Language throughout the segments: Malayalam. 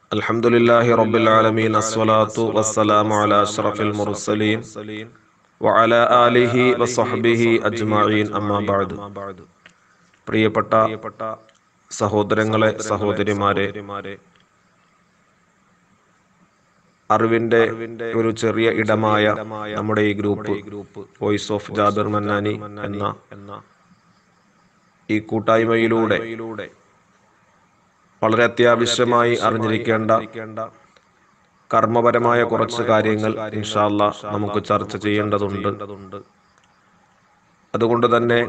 الحمد لله رب العالمين الصلاة والسلام على أشرف المرسلين وعلى آله وصحبه أجمعين أما بعد പ്രിയപ്പെട്ട സഹോദരങ്ങളെ സഹോദരിമാരെ അറിവിന്റെ ഒരു ചെറിയ ഇടമായ നമ്മുടെ ഈ group voice of Jabir Mannani എന്ന ഈ കൂട്ടായ്മയിലൂടെ വളരെ അത്യാവശ്യമായി അറിഞ്ഞിരിക്കേണ്ട കർമ്മപരമായ കുറച്ച് കാര്യങ്ങൾ ഇൻഷാല്ല നമുക്ക് ചർച്ച ചെയ്യേണ്ടതുണ്ട് അതുകൊണ്ട് തന്നെ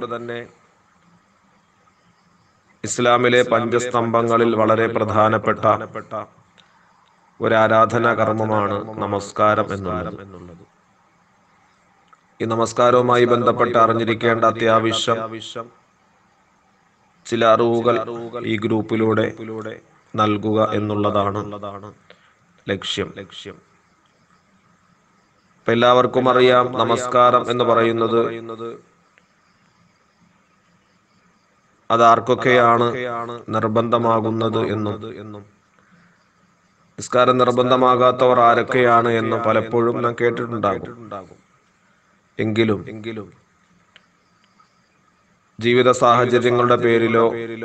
ഇസ്ലാമിലെ പഞ്ചസ്തംഭങ്ങളിൽ വളരെ പ്രധാനപ്പെട്ട ഒരു ആരാധനാ കർമ്മമാണ് നമസ്കാരം എന്നുള്ളത് ഈ നമസ്കാരവുമായി ബന്ധപ്പെട്ട് അറിഞ്ഞിരിക്കേണ്ട അത്യാവശ്യം ചില അറിവുകൾ ഈ ഗ്രൂപ്പിലൂടെ നൽകുക എന്നുള്ളതാണ് ലക്ഷ്യം ലക്ഷ്യം ഇപ്പൊ എല്ലാവർക്കും അറിയാം നമസ്കാരം എന്ന് പറയുന്നത് അത് ആർക്കൊക്കെയാണ് നിർബന്ധമാകുന്നത് എന്നും എന്നും നിസ്കാരം നിർബന്ധമാകാത്തവർ ആരൊക്കെയാണ് എന്ന് പലപ്പോഴും നാം കേട്ടിട്ടുണ്ടാകും എങ്കിലും എങ്കിലും ജീവിത സാഹചര്യങ്ങളുടെ പേരിലോ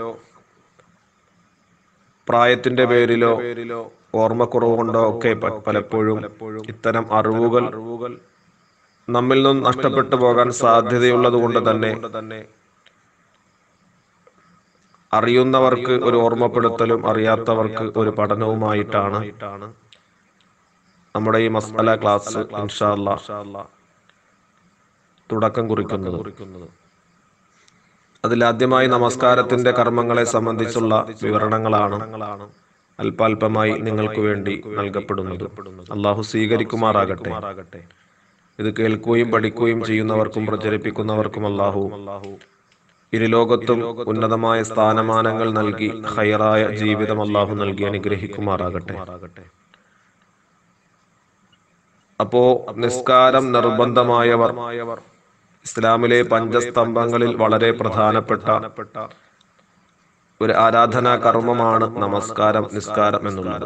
പ്രായത്തിന്റെ പേരിലോ ഓർമ്മക്കുറവ് കൊണ്ടോ ഒക്കെ പ- പലപ്പോഴും ഇത്തരം അറിവുകൾ നമ്മിൽ നിന്നും നഷ്ടപ്പെട്ടു പോകാൻ സാധ്യതയുള്ളത് കൊണ്ട് തന്നെ അറിയുന്നവർക്ക് ഒരു ഓർമ്മപ്പെടുത്തലും അറിയാത്തവർക്ക് ഒരു പഠനവുമായിട്ടാണ് നമ്മുടെ ഈ മസാല ക്ലാസ് ഇൻഷാല്ല തുടക്കം കുറിക്കുന്നത് അതിലാദ്യമായി നമസ്കാരത്തിന്റെ കർമ്മങ്ങളെ സംബന്ധിച്ചുള്ള വിവരണങ്ങളാണ് അല്പാൽപമായി നിങ്ങൾക്ക് വേണ്ടി നൽകപ്പെടുന്നത് അള്ളാഹു സ്വീകരിക്കുമാറാകട്ടെ ഇത് കേൾക്കുകയും പഠിക്കുകയും ചെയ്യുന്നവർക്കും പ്രചരിപ്പിക്കുന്നവർക്കും അള്ളാഹു ഇരുലോകത്തും ഉന്നതമായ സ്ഥാനമാനങ്ങൾ നൽകി ഹൈറായ ജീവിതം അള്ളാഹു നൽകി അനുഗ്രഹിക്കുമാറാകട്ടെ അപ്പോ നിസ്കാരം നിർബന്ധമായവർ ഇസ്ലാമിലെ പഞ്ചസ്തംഭങ്ങളിൽ വളരെ പ്രധാനപ്പെട്ട ഒരു ആരാധനാ കർമ്മമാണ് നമസ്കാരം നിസ്കാരം എന്നുള്ളത്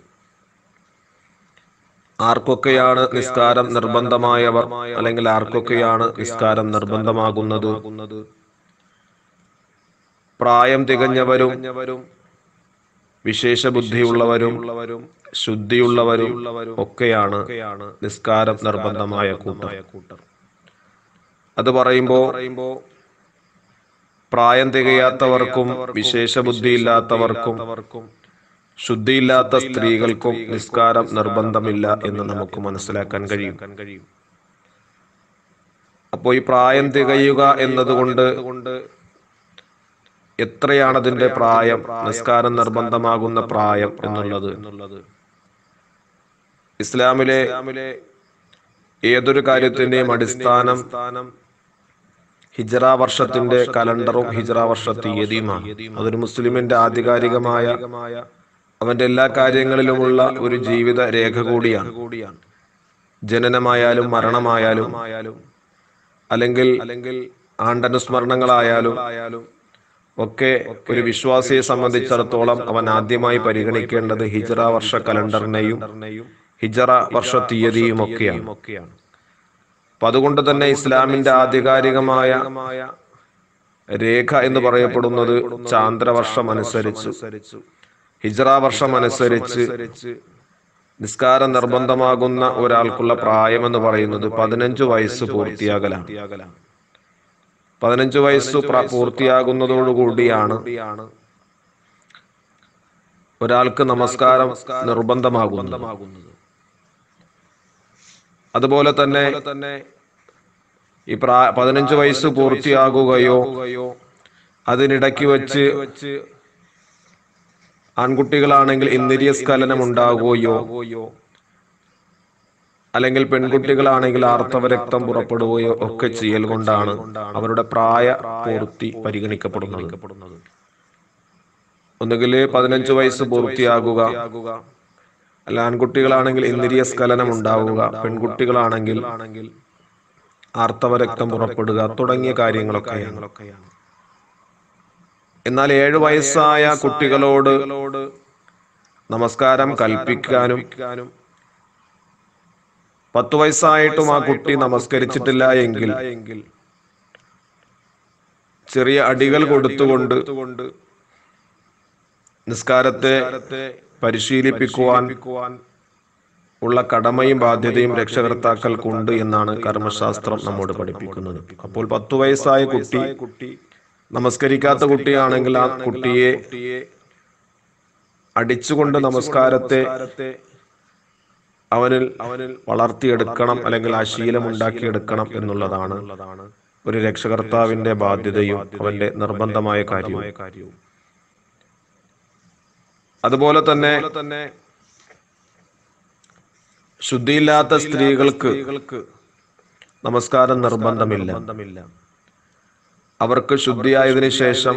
ആർക്കൊക്കെയാണ് നിസ്കാരം നിർബന്ധമായവർ അല്ലെങ്കിൽ ആർക്കൊക്കെയാണ് നിസ്കാരം നിർബന്ധമാകുന്നത് പ്രായം തികഞ്ഞവരും വിശേഷ ബുദ്ധിയുള്ളവരും ശുദ്ധിയുള്ളവരും ഒക്കെയാണ് നിസ്കാരം നിർബന്ധമായ കൂട്ടർ അത് പറയുമ്പോ പ്രായം തികയാത്തവർക്കും വിശേഷ ബുദ്ധിയില്ലാത്തവർക്കും ശുദ്ധിയില്ലാത്ത സ്ത്രീകൾക്കും നിസ്കാരം നിർബന്ധമില്ല എന്ന് നമുക്ക് മനസ്സിലാക്കാൻ കഴിയും അപ്പോൾ ഈ പ്രായം തികയുക എന്നതുകൊണ്ട് എത്രയാണ് അതിന്റെ പ്രായം നിസ്കാരം നിർബന്ധമാകുന്ന പ്രായം എന്നുള്ളത് ഇസ്ലാമിലെ ഏതൊരു കാര്യത്തിന്റെയും അടിസ്ഥാനം ഹിജറ വർഷത്തിന്റെ കലണ്ടറും ഹിജറ വർഷ തീയതിയുമാണ് അതൊരു മുസ്ലിമിന്റെ ആധികാരികമായ അവന്റെ എല്ലാ കാര്യങ്ങളിലുമുള്ള ഒരു ജീവിത രേഖ കൂടിയാണ് ജനനമായാലും മരണമായാലും അല്ലെങ്കിൽ അല്ലെങ്കിൽ ആണ്ടനുസ്മരണങ്ങളായാലും ഒക്കെ ഒരു വിശ്വാസിയെ സംബന്ധിച്ചിടത്തോളം അവൻ ആദ്യമായി പരിഗണിക്കേണ്ടത് ഹിജറ വർഷ കലണ്ടറിനെയും ഹിജറ വർഷ തീയതിയും ഒക്കെയാണ് അപ്പൊ അതുകൊണ്ട് തന്നെ ഇസ്ലാമിന്റെ ആധികാരികമായ രേഖ എന്ന് പറയപ്പെടുന്നത് ചാന്ദ്രവർഷം അനുസരിച്ച് ഹിജറ വർഷം അനുസരിച്ച് നിസ്കാരം നിർബന്ധമാകുന്ന ഒരാൾക്കുള്ള പ്രായം എന്ന് പറയുന്നത് പതിനഞ്ചു വയസ്സ് പൂർത്തിയാകലാണ് പതിനഞ്ചു വയസ്സ് പ്ര- പൂർത്തിയാകുന്നതോടുകൂടിയാണ് ഒരാൾക്ക് നമസ്കാരം നിർബന്ധമാകുന്നത് അതുപോലെ തന്നെ ഈ പ്രാ പതിനഞ്ചു വയസ്സ് പൂർത്തിയാകുകയോ അതിനിടയ്ക്ക് വെച്ച് ആൺകുട്ടികളാണെങ്കിൽ ഇന്ദ്രിയ സ്ഖലനം ഉണ്ടാകുകയോ അല്ലെങ്കിൽ പെൺകുട്ടികളാണെങ്കിൽ ആർത്തവ രക്തം പുറപ്പെടുകയോ ഒക്കെ ചെയ്യൽ കൊണ്ടാണ് അവരുടെ പ്രായ പൂർത്തി പരിഗണിക്കപ്പെടുന്നത് ഒന്നുകിൽ പതിനഞ്ചു വയസ്സ് പൂർത്തിയാകുക അല്ല ആൺകുട്ടികളാണെങ്കിൽ ഇന്ദ്രിയ സ്ഖലനം ഉണ്ടാവുക പെൺകുട്ടികളാണെങ്കിൽ ആർത്തവ രക്തം പുറപ്പെടുക തുടങ്ങിയ കാര്യങ്ങളൊക്കെയാണ് എന്നാൽ ഏഴു വയസ്സായ കുട്ടികളോട് നമസ്കാരം കൽപ്പിക്കാനും പത്തു വയസ്സായിട്ടും ആ കുട്ടി നമസ്കരിച്ചിട്ടില്ല എങ്കിൽ ചെറിയ അടികൾ കൊടുത്തുകൊണ്ട് നിസ്കാരത്തെ പരിശീലിപ്പിക്കുവാൻ ഉള്ള കടമയും ബാധ്യതയും രക്ഷകർത്താക്കൾക്കുണ്ട് എന്നാണ് കർമ്മശാസ്ത്രം നമ്മോട് പഠിപ്പിക്കുന്നത് അപ്പോൾ പത്തു വയസ്സായ കുട്ടി നമസ്കരിക്കാത്ത കുട്ടിയാണെങ്കിൽ ആ കുട്ടിയെ അടിച്ചുകൊണ്ട് നമസ്കാരത്തെ അവനിൽ അവനിൽ വളർത്തിയെടുക്കണം അല്ലെങ്കിൽ ആ ശീലം ഉണ്ടാക്കിയെടുക്കണം എന്നുള്ളതാണ് ഒരു രക്ഷകർത്താവിന്റെ ബാധ്യതയും അവന്റെ നിർബന്ധമായ കാര്യവും അതുപോലെ തന്നെ ശുദ്ധിയില്ലാത്ത സ്ത്രീകൾക്ക് നമസ്കാരം നിർബന്ധമില്ല അവർക്ക് ശുദ്ധിയായതിനു ശേഷം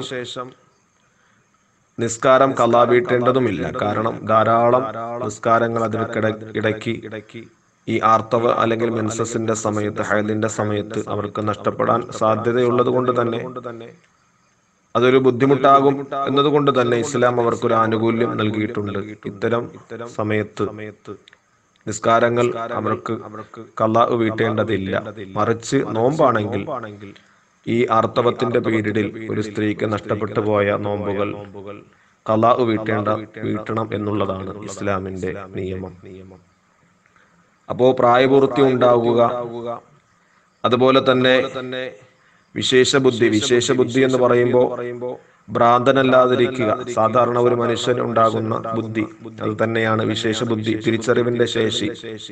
നിസ്കാരം കലാ വീട്ടേണ്ടതുമില്ല കാരണം ധാരാളം നിസ്കാരങ്ങൾ അതിനിട ഇടയ്ക്ക് ഈ ആർത്തവ അല്ലെങ്കിൽ മെൻസസിന്റെ സമയത്ത് ഹൈദിന്റെ സമയത്ത് അവർക്ക് നഷ്ടപ്പെടാൻ സാധ്യതയുള്ളത് കൊണ്ട് തന്നെ അതൊരു ബുദ്ധിമുട്ടാകും എന്നതുകൊണ്ട് തന്നെ ഇസ്ലാം അവർക്കൊരു ആനുകൂല്യം നൽകിയിട്ടുണ്ട് ഇത്തരം സമയത്ത് നിസ്കാരങ്ങൾ അവർക്ക് കലാ വീട്ടേണ്ടതില്ല മറിച്ച് നോമ്പാണെങ്കിൽ ഈ ആർത്തവത്തിന്റെ പീരീഡിൽ ഒരു സ്ത്രീക്ക് നഷ്ടപ്പെട്ടു പോയ നോമ്പുകൾ കലാ വീട്ടേണ്ട വീട്ടണം എന്നുള്ളതാണ് ഇസ്ലാമിന്റെ നിയമം അപ്പോ പ്രായപൂർത്തി ഉണ്ടാവുക അതുപോലെ തന്നെ വിശേഷ ബുദ്ധി വിശേഷ ബുദ്ധി എന്ന് പറയുമ്പോൾ ഭ്രാന്തനല്ലാതിരിക്കുക സാധാരണ ഒരു മനുഷ്യൻ ഉണ്ടാകുന്ന ബുദ്ധി അത് തന്നെയാണ് വിശേഷ ബുദ്ധി തിരിച്ചറിവിന്റെ ശേഷി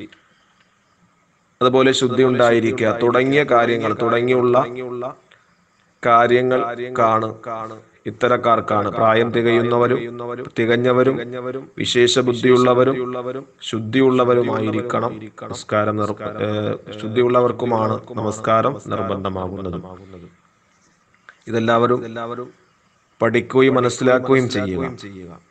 അതുപോലെ ശുദ്ധി ഉണ്ടായിരിക്കുക തുടങ്ങിയ കാര്യങ്ങൾ തുടങ്ങിയുള്ള കാര്യങ്ങൾ കാണും ഇത്തരക്കാർക്കാണ് പ്രായം തികയുന്നവരും തികഞ്ഞവരും വിശേഷ ബുദ്ധിയുള്ളവരും ശുദ്ധിയുള്ളവരുമായിരിക്കണം നമസ്കാരം ശുദ്ധിയുള്ളവർക്കുമാണ് നമസ്കാരം നിർബന്ധമാകുന്നത് ഇതെല്ലാവരും പഠിക്കുകയും മനസ്സിലാക്കുകയും ചെയ്യുക